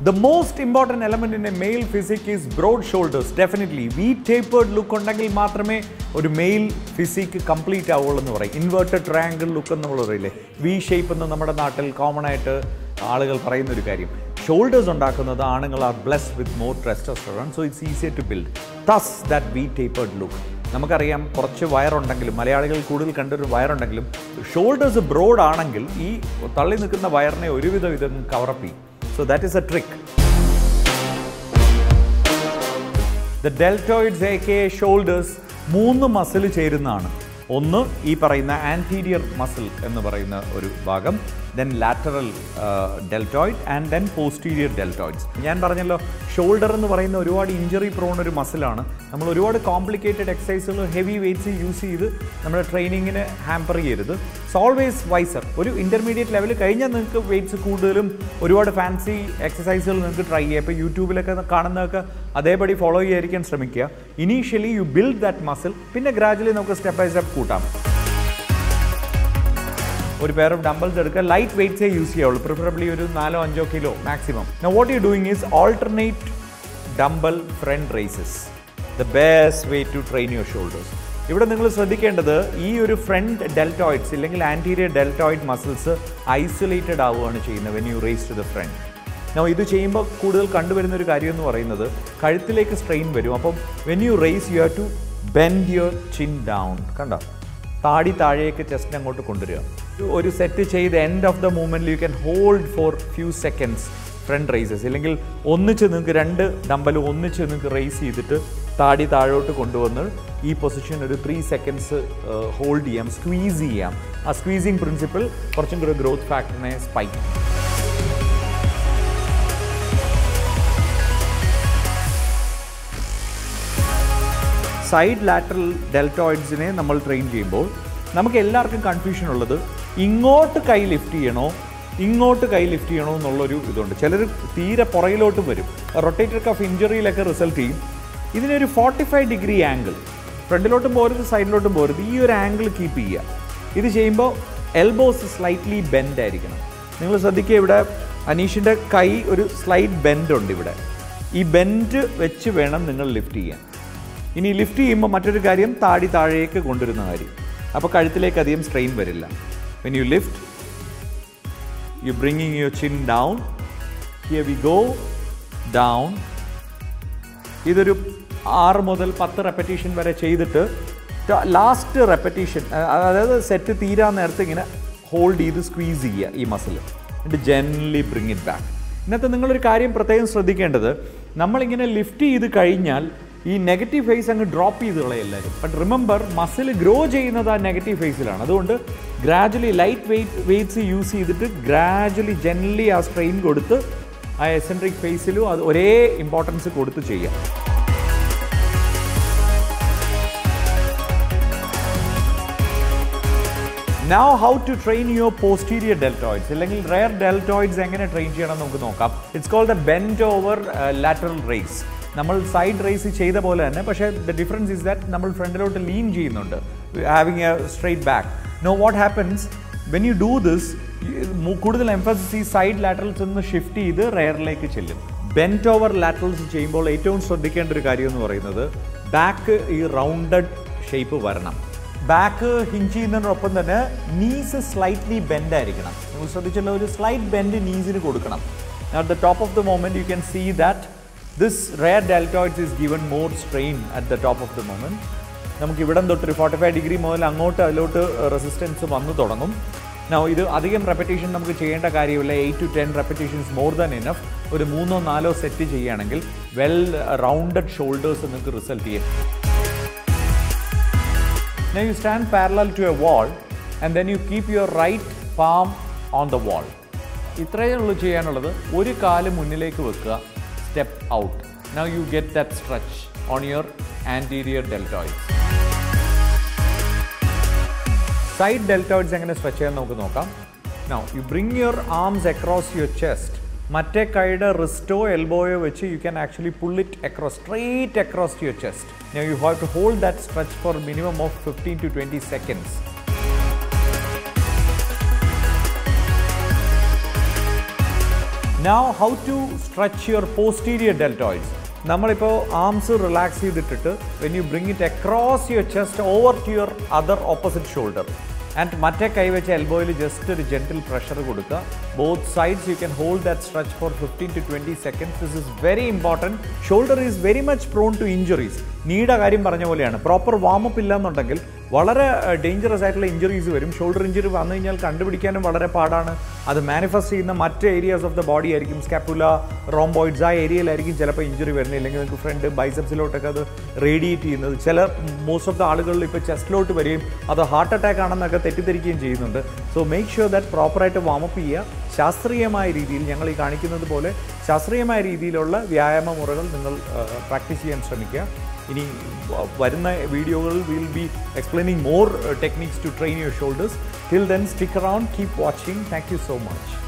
The most important element in a male physique is broad shoulders. Definitely. V tapered look ഉണ്ടെങ്കിൽ മാത്രമേ ഒരു mail physique complete ആവുള്ളൂ എന്ന് പറയും ഇൻവേർട്ടഡ് ട്രയാങ്കിൾ ലുക്ക് എന്ന് നമ്മൾ പറയില്ലേ വി ഷേപ്പ് എന്ന് നമ്മുടെ നാട്ടിൽ കോമൺ ആയിട്ട് ആളുകൾ പറയുന്ന ഒരു കാര്യം ഷോൾഡേഴ്സ് ഉണ്ടാക്കുന്നത് ആണുങ്ങൾ are blessed with more testosterone so it's easier to build thus that V tapered look നമുക്കറിയാം കുറച്ച് വയറുണ്ടെങ്കിലും മലയാളികൾ കൂടുതൽ കണ്ടൊരു വയറുണ്ടെങ്കിലും ഷോൾഡേഴ്സ് ബ്രോഡ് ആണെങ്കിൽ ഈ തള്ളി നിൽക്കുന്ന വയറിനെ ഒരുവിധം ഇതൊന്ന് കവറപ്പ് ചെയ്യും so that is a trick the deltoids A K shoulders മൂന്ന് മസിൽ ചേരുന്നതാണ് ഒന്ന് ഈ പറയുന്ന ആൻറ്റീരിയർ മസിൽ എന്ന് പറയുന്ന ഒരു ഭാഗം then lateral deltoid and then posterior deltoids ഞാൻ പറഞ്ഞല്ലോ ഷോൾഡർ എന്ന് പറയുന്ന ഒരുപാട് ഇഞ്ചറി പ്രോൺ ഒരു മസിലാണ് നമ്മൾ ഒരുപാട് കോംപ്ലിക്കേറ്റഡ് എക്സസൈസുകൾ ഹെവി വെയ്റ്റ്സ് യൂസ് ചെയ്ത് നമ്മുടെ ട്രെയിനിങ്ങിന് ഹാമ്പർ ചെയ്യരുത് ഓൾവേസ് വൈസർ ഒരു ഇൻ്റർമീഡിയറ്റ് ലെവൽ കഴിഞ്ഞാൽ നിങ്ങൾക്ക് വെയ്റ്റ്സ് കൂടുതലും ഒരുപാട് ഫാൻസി എക്സസൈസുകൾ നിങ്ങൾക്ക് ട്രൈ ചെയ്യാം ഇപ്പോൾ യൂട്യൂബിലൊക്കെ കാണുന്നതൊക്കെ അതേപടി ഫോളോ ചെയ്യാതിരിക്കാൻ ശ്രമിക്കുക initially you build that muscle പിന്നെ ഗ്രാജുവലി നമുക്ക് സ്റ്റെപ്പ് ബൈ സ്റ്റെപ്പ് കൂട്ടാം ഒരു പെയർ ഓഫ് ഡംബിൾസ് എടുക്കുക ലൈറ്റ് വെയിറ്റ്സേ യൂസ് ചെയ്യാവുള്ളൂ പ്രിഫറബിളി ഒരു നാലോ അഞ്ചോ kilo maximum what you doing is alternate dumbbell front raises the best way to train your shoulders ഇവിടെ നിങ്ങൾ ശ്രദ്ധിക്കേണ്ടത് ഈ ഒരു ഫ്രണ്ട് ഡെൽറ്റോയിഡ്സ് ഇല്ലെങ്കിൽ ആൻറ്റീരിയർ ഡെൽറ്റോയിഡ് മസിൽസ് ഐസൊലേറ്റഡ് ആവുകയാണ് ചെയ്യുന്നത് when you raise to the front no ഇത് ചെയ്യുമ്പോൾ കൂടുതൽ കണ്ടുവരുന്ന ഒരു കാര്യം എന്ന് പറയുന്നത് കഴുത്തിലേക്ക് സ്ട്രെയിൻ വരും അപ്പം when you raise you have to bend your chin down കണ്ടോ താടി താഴേക്ക് ചെസ്റ്റ് അങ്ങോട്ട് കൊണ്ടുവരിക ഒരു സെറ്റ് ചെയ്ത് എൻഡ് ഓഫ് ദ മൂവ്മെൻറ്റിൽ you can hold for few seconds front raises ഇല്ലെങ്കിൽ ഒന്നിച്ച് നിങ്ങൾക്ക് രണ്ട് ഡമ്പൽ ഒന്നിച്ച് നിങ്ങൾക്ക് റേസ് ചെയ്തിട്ട് താടി താഴോട്ട് കൊണ്ടുവന്ന് ഈ പൊസിഷൻ ഒരു ത്രീ സെക്കൻഡ്സ് ഹോൾഡ് ചെയ്യാം സ്ക്വീസ് ചെയ്യാം ആ സ്ക്വീസിങ് പ്രിൻസിപ്പിൾ കുറച്ചും കൂടി ഗ്രോത്ത് ഫാക്ടറിനെ സ്പൈക്ക് സൈഡ് ലാറ്ററൽ ഡെൽറ്റോയിഡ്സിനെ നമ്മൾ ട്രെയിൻ ചെയ്യുമ്പോൾ നമുക്ക് എല്ലാവർക്കും കൺഫ്യൂഷൻ ഉള്ളത് ഇങ്ങോട്ട് കൈ ലിഫ്റ്റ് ചെയ്യണോ ഇങ്ങോട്ട് കൈ ലിഫ്റ്റ് ചെയ്യണോ എന്നുള്ളൊരു ഇതുണ്ട് ചിലർ തീരെ പുറകിലോട്ട് വരും റൊട്ടേറ്റർ കഫ് ഇഞ്ചറിയിലൊക്കെ റിസൾട്ട് ചെയ്യും ഇതിനൊരു ഫോർട്ടി ഫൈവ് ഡിഗ്രി ആംഗിൾ ഫ്രണ്ടിലോട്ടും പോരുത് സൈഡിലോട്ടും പോരുത് ഈ ഒരു ആംഗിൾ കീപ്പ് ചെയ്യുക ഇത് ചെയ്യുമ്പോൾ എൽബോസ് സ്ലൈറ്റ്ലി ബെൻഡ് ആയിരിക്കണം നിങ്ങൾ ശ്രദ്ധിക്കുക ഇവിടെ അനീഷിൻ്റെ കൈ ഒരു സ്ലൈറ്റ് ബെൻഡ് ഉണ്ട് ഇവിടെ ഈ ബെൻഡ് വെച്ച് വേണം നിങ്ങൾ ലിഫ്റ്റ് ചെയ്യാൻ ഇനി ലിഫ്റ്റ് ചെയ്യുമ്പോൾ മറ്റൊരു കാര്യം താടി താഴേക്ക് കൊണ്ടുവരുന്ന കാര്യം അപ്പോൾ കഴുത്തിലേക്ക് അധികം സ്ട്രെയിൻ വരില്ല when you lift you bringing your chin down here we go down ഇതൊരു ആറ് മുതൽ പത്ത് റെപ്പറ്റീഷൻ വരെ ചെയ്തിട്ട് ലാസ്റ്റ് റെപ്പറ്റീഷൻ അതായത് സെറ്റ് തീരാൻ നേരത്തെ ഇങ്ങനെ ഹോൾഡ് ചെയ്ത് സ്ക്വീസ് ചെയ്യുക ഈ മസിൽ എന്നിട്ട് ജെൻലി ബ്രിങ് ഇറ്റ് ബാക്ക് ഇന്നത്തെ നിങ്ങളൊരു കാര്യം പ്രത്യേകം ശ്രദ്ധിക്കേണ്ടത് നമ്മളിങ്ങനെ ലിഫ്റ്റ് ചെയ്ത് കഴിഞ്ഞാൽ ഈ നെഗറ്റീവ് ഫേസ് അങ്ങ് ഡ്രോപ്പ് ചെയ്ത് കളയും എല്ലാവരും ബട്ട് റിമെമ്പർ മസിൽ ഗ്രോ ചെയ്യുന്നത് ആ നെഗറ്റീവ് ഫേസിലാണ് അതുകൊണ്ട് gradually light weight weights use ചെയ്തിട്ട് ഗ്രാജുവലി ജെൻലി ആ സ്ട്രെയിൻ കൊടുത്ത് ആ എസെൻട്രിക് ഫേസിലും അത് ഒരേ ഇമ്പോർട്ടൻസ് കൊടുത്ത് ചെയ്യാം now how to train your posterior deltoids അല്ലെങ്കിൽ റയർ ഡെൽറ്റോയിഡ്സ് എങ്ങനെ ട്രെയിൻ ചെയ്യണം നമുക്ക് നോക്കാം it's called the bend over lateral raise നമ്മൾ സൈഡ് റേസ് ചെയ്ത പോലെ തന്നെ പക്ഷേ ദ ഡിഫറൻസ് ഇസ് ദാറ്റ് നമ്മൾ ഫ്രണ്ടിലോട്ട് ലീൻ ചെയ്യുന്നുണ്ട് having a straight back no what happens when you do this കൂടുതൽ എംഫസിസ് ഈ സൈഡ് ലാറ്ററൽസ് ഒന്ന് ഷിഫ്റ്റ് ചെയ്ത് റയറിലേക്ക് ചെല്ലും ബെൻറ്റ് ഓവർ ലാറ്ററൽസ് ചെയ്യുമ്പോൾ ഏറ്റവും ശ്രദ്ധിക്കേണ്ട ഒരു കാര്യം എന്ന് പറയുന്നത് ബാക്ക് ഈ റൗണ്ടഡ് ഷേപ്പ് വരണം ബാക്ക് ഹിഞ്ച് ചെയ്യുന്നതിനൊപ്പം തന്നെ നീസ് സ്ലൈറ്റ്ലി ബെൻഡ് ആയിരിക്കണം നിങ്ങൾ ശ്രദ്ധിച്ചുള്ള ഒരു സ്ലൈറ്റ് ബെൻഡ് നീസിന് കൊടുക്കണം at the top of the moment you can see that this rear deltoids is given more strain at the top of the moment നമുക്ക് ഇവിടെ തൊട്ട് ഒരു ഫോർട്ടി ഫൈവ് ഡിഗ്രി മുതൽ അങ്ങോട്ട് അതിലോട്ട് റെസിസ്റ്റൻസ് വന്നു തുടങ്ങും നോ ഇത് അധികം റെപ്പറ്റീഷൻ നമുക്ക് ചെയ്യേണ്ട കാര്യമില്ല eight to ten repetitions more than enough ഒരു മൂന്നോ നാലോ സെറ്റ് ചെയ്യുകയാണെങ്കിൽ വെൽ റൗണ്ടഡ് ഷോൾഡേഴ്സ് നിങ്ങൾക്ക് റിസൾട്ട് ചെയ്യും Now you stand parallel to a wall and then you keep your right palm on the wall. ഇത്രയേ ഉള്ളൂ ചെയ്യാനുള്ളത് ഒരു കാല് മുന്നിലേക്ക് വെക്കുക step out now you get that stretch on your anterior deltoids side deltoids എങ്ങനെ stretch ചെയ്യാൻ നമുക്ക് നോക്കാം now you bring your arms across your chest മറ്റേ കൈയുടെ റിസ്റ്റോ എൽബോയോ വെച്ച് you can actually pull it across straight across to your chest Now you have to hold that stretch for a minimum of 15 to 20 seconds. Now how to stretch your posterior deltoids നമ്മളിപ്പോൾ arms relax ചെയ്തിട്ടിട്ട് when you bring it across your chest over to your other opposite shoulder and മറ്റേ കൈ വെച്ച് എൽബോയിൽ just ഒരു gentle pressure കൊടുക്കുക both sides you can hold that stretch for fifteen to twenty seconds this is very important shoulder is very much prone to injuries നീയുടെ കാര്യം പറഞ്ഞ പോലെയാണ് പ്രോപ്പർ വാമപ്പ് ഇല്ല എന്നുണ്ടെങ്കിൽ വളരെ ഡേഞ്ചറസ് ആയിട്ടുള്ള ഇഞ്ചുറീസ് വരും ഷോൾഡർ ഇഞ്ചുറി വന്നു കഴിഞ്ഞാൽ കണ്ടുപിടിക്കാനും വളരെ പാടാണ് അത് മാനിഫെസ്റ്റ് ചെയ്യുന്ന മറ്റ് ഏരിയാസ് ഓഫ് ദ ബോഡി ആയിരിക്കും സ്കാപ്പുല റോംബോയിഡ്സ് ആ ഏരിയയിലായിരിക്കും ചിലപ്പോൾ ഇഞ്ചുറി വരുന്നത് ഇല്ലെങ്കിൽ നിങ്ങൾക്ക് ഫ്രണ്ട് ബൈസെപ്സിലോട്ടൊക്കെ അത് റേഡിയേറ്റ് ചെയ്യുന്നത് ചില മോസ്റ്റ് ഓഫ് ദ ആളുകളിൽ ഇപ്പോൾ ചെസ്റ്റിലോട്ട് വരികയും അത് ഹാർട്ട് അറ്റാക്ക് ആണെന്നൊക്കെ തെറ്റിദ്ധരിക്കുകയും ചെയ്യുന്നുണ്ട് സോ മേക്ക് ഷുവർ ദാറ്റ് പ്രോപ്പറായിട്ട് വാമപ്പ് ചെയ്യുക ശാസ്ത്രീയമായ രീതിയിൽ ഞങ്ങൾ ഈ കാണിക്കുന്നത് പോലെ ശാസ്ത്രീയമായ രീതിയിലുള്ള വ്യായാമ മുറകൾ നിങ്ങൾ പ്രാക്ടീസ് ചെയ്യാൻ ശ്രമിക്കുക ഇനി വരുന്ന വീഡിയോകളിൽ will be explaining more techniques to train your shoulders till then stick around keep watching thank you so much